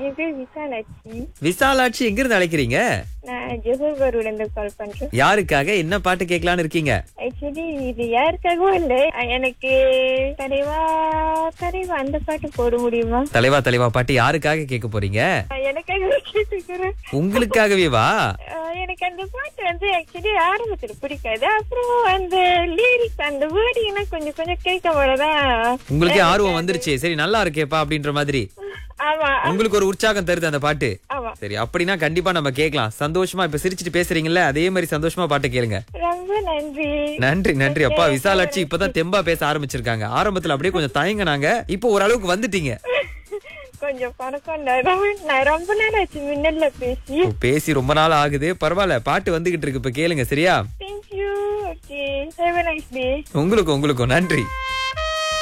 என் பேர் விசாலாட்சி விசாலாட்சி எங்க இருந்து அழைக்கிறீங்க நான் ஜெகோபர்ல இருந்து கால் பண்றேன் யாருக்காக என்ன பாட்டு கேட்கலான்னு இருக்கீங்க ஆக்சுவலி இது யாருக்காகவும் இல்ல எனக்கு தலைவா தலைவா அந்த பாட்டு போட முடியுமா தலைவா தலைவா பாட்டு யாருக்காக கேட்க போறீங்க எனக்காக கேட்டுக்கிறேன் உங்களுக்காகவே வா ஆஹ் எனக்கு அந்த பாட்டு வந்து ஆக்சுவலி ஆரம்பத்துல பிடிக்காது அப்புறம் அந்த லிரிக்ஸ் அந்த வேர்டிங்லாம் கொஞ்சம் கொஞ்சம் கேட்க போலதான் உங்களுக்கே ஆர்வம் வந்துருச்சு சரி நல்லா இருக்கேப்பா அப்படின்ற மாதிரி ஆமா உங்களுக்கு ஒரு உற்சாகம் தருது அந்த பாட்டு ஆமா சரி அப்படின்னா கண்டிப்பா நம்ம கேட்கலாம் சந்தோஷமா இப்ப சிரிச்சிட்டு பேசுறீங்கல்ல அதே மாதிரி சந்தோஷமா பாட்டு கேளுங்க ரொம்ப நன்றி நன்றி நன்றி அப்பா விசாலாட்சி இப்பதான் தெம்பா பேச ஆரம்பிச்சிருக்காங்க ஆரம்பத்துல அப்படியே கொஞ்சம் தயங்கினாங்க இப்போ ஓரளவுக்கு வந்துட்டீங்க கொஞ்சம் பணக்கம் நான் ரொம்ப- நான் ரொம்ப நாள் ஆச்சு மின்னல்ல பேசி ஓ, பேசி ரொம்ப நாள் ஆகுது பரவாயில்ல பாட்டு வந்துகிட்டு இருக்கு இப்ப கேளுங்க சரியா thank you okay have nice day உங்களுக்கும் உங்களுக்கும் நன்றி